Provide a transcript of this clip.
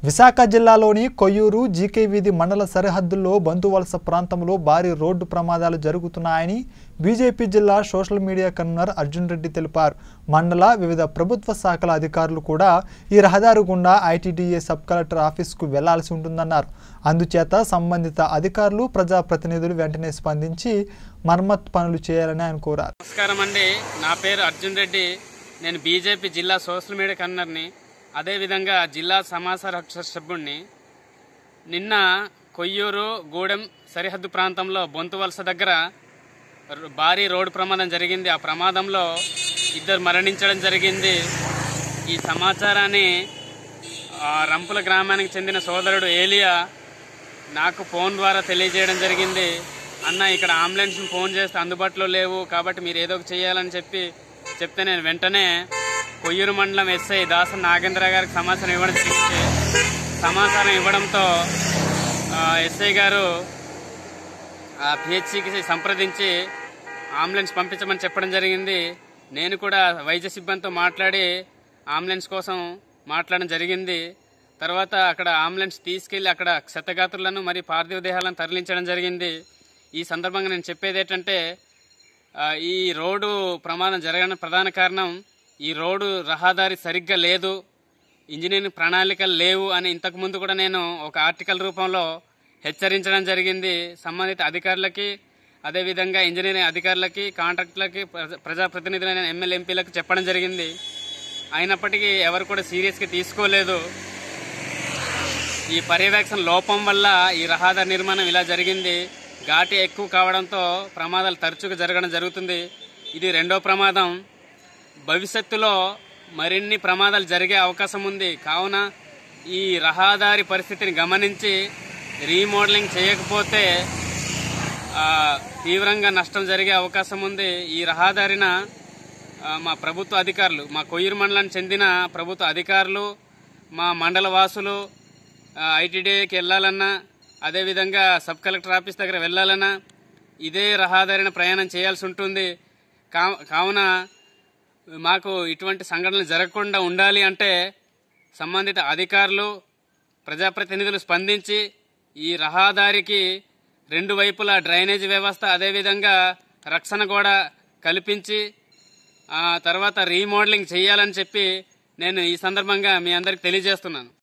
విశాఖ జిల్లాలోని కొయ్యూరు జీకే వీధి మండల సరిహద్దుల్లో బంతువలస ప్రాంతంలో భారీ రోడ్డు ప్రమాదాలు జరుగుతున్నాయని బీజేపీ జిల్లా social media convener Arjun Reddy తెలిపారు మండల వివిధ ప్రభుత్వ శాఖల అధికారులు కూడా ఈ రహదారి గుండా ఐటీడీఏ సబ్ కలెక్టర్ ఆఫీసుకు వెళ్లాల్సి ఉంటుందన్నారు అందుచేత సంబంధిత అధికారులు ప్రజాప్రతినిధులు వెంటనే స్పందించి మరమ్మతు పనులు చేయాలని ఆయన కోరారు నమస్కారం అండి నా పేరు అర్జున్ రెడ్డి నేను బీజేపీ జిల్లా సోషల్ మీడియా కన్నర్ని అదేవిధంగా జిల్లా సమాచార హక్కు సభ్యుడిని నిన్న కొయ్యూరు గూడెం సరిహద్దు ప్రాంతంలో బొంతువలస దగ్గర ర- భారీ రోడ్డు ప్రమాదం జరిగింది ఆ ప్రమాదంలో ఇద్దరు మరణించడం జరిగింది ఈ సమాచారాన్ని ఆ, రంపుల గ్రామానికి చెందిన సోదరుడు ఏలియా నాకు ఫోన్ ద్వారా తెలియజేయడం జరిగింది అన్న ఇక్కడ అంబులెన్స్ ఫోన్ చేస్తే అందుబాటులో లేవు కాబట్టి మీరు ఏదో ఒకటి చేయాలని చెప్పి చెప్తే నేను వెంటనే కొయ్యూరు మండలం ఎస్ఐ దాసన్ నాగేంద్ర గారికి సమాచారం ఇవ్వడం జరిగింది సమాచారం ఇవ్వడంతో ఆ, ఎస్ఐ గారు పిహెచ్సికి సంప్రదించి అంబులెన్స్ పంపించమని చెప్పడం జరిగింది నేను కూడా వైద్య సిబ్బందితో మాట్లాడి అంబులెన్స్ కోసం మాట్లాడడం జరిగింది తర్వాత అక్కడ అంబులెన్స్ తీసుకెళ్లి అక్కడ క్షతగాత్రులను మరియు పార్థివ దేహాలను తరలించడం జరిగింది ఈ సందర్భంగా నేను చెప్పేది ఏంటంటే ఆ, ఈ రోడ్డు ప్రమాదం జరగడానికి ప్రధాన కారణం ఈ రోడ్డు రహదారి సరిగ్గా లేదు ఇంజనీరింగ్ ప్రణాళికలు లేవు అని ఇంతకు ముందు కూడా నేను ఒక ఆర్టికల్ రూపంలో హెచ్చరించడం జరిగింది సంబంధిత అధికారులకి అదేవిధంగా ఇంజనీరింగ్ అధికారులకి కాంట్రాక్టులకి ప్రజా- ప్రజాప్రతినిధులైన ఎమ్మెల్యే ఎంపీలకు చెప్పడం జరిగింది అయినప్పటికీ ఎవరు కూడా సీరియస్గా తీసుకోలేదు ఈ పర్యవేక్షణ లోపం వల్ల ఈ రహదారి నిర్మాణం ఇలా జరిగింది ఘాటి ఎక్కువ కావడంతో ప్రమాదాలు తరచుగా జరగడం జరుగుతుంది ఇది రెండో ప్రమాదం భవిష్యత్తులో మరిన్ని ప్రమాదాలు జరిగే అవకాశం ఉంది కావున ఈ రహదారి పరిస్థితిని గమనించి రీమోడలింగ్ చేయకపోతే ఆ, తీవ్రంగా నష్టం జరిగే అవకాశం ఉంది ఈ రహదారిన ఆ, మా ప్రభుత్వ అధికారులు మా కొయ్యూరు మండలానికి చెందిన ప్రభుత్వ అధికారులు మా మండల వాసులు ఐటీడీకి వెళ్ళాలన్నా అదేవిధంగా సబ్ కలెక్టర్ ఆఫీస్ దగ్గర వెళ్ళాలన్నా ఇదే రహదారిన ప్రయాణం చేయాల్సి ఉంటుంది కా- కావున మాకు ఇటువంటి సంఘటనలు జరగకుండా ఉండాలి అంటే సంబంధిత అధికారులు ప్రజాప్రతినిధులు స్పందించి ఈ రహదారికి రెండు వైపులా డ్రైనేజ్ వ్యవస్థ అదేవిధంగా రక్షణ కూడా కల్పించి ఆ తర్వాత రీమోడలింగ్ చేయాలని చెప్పి నేను ఈ సందర్భంగా మీ అందరికి తెలియజేస్తున్నాను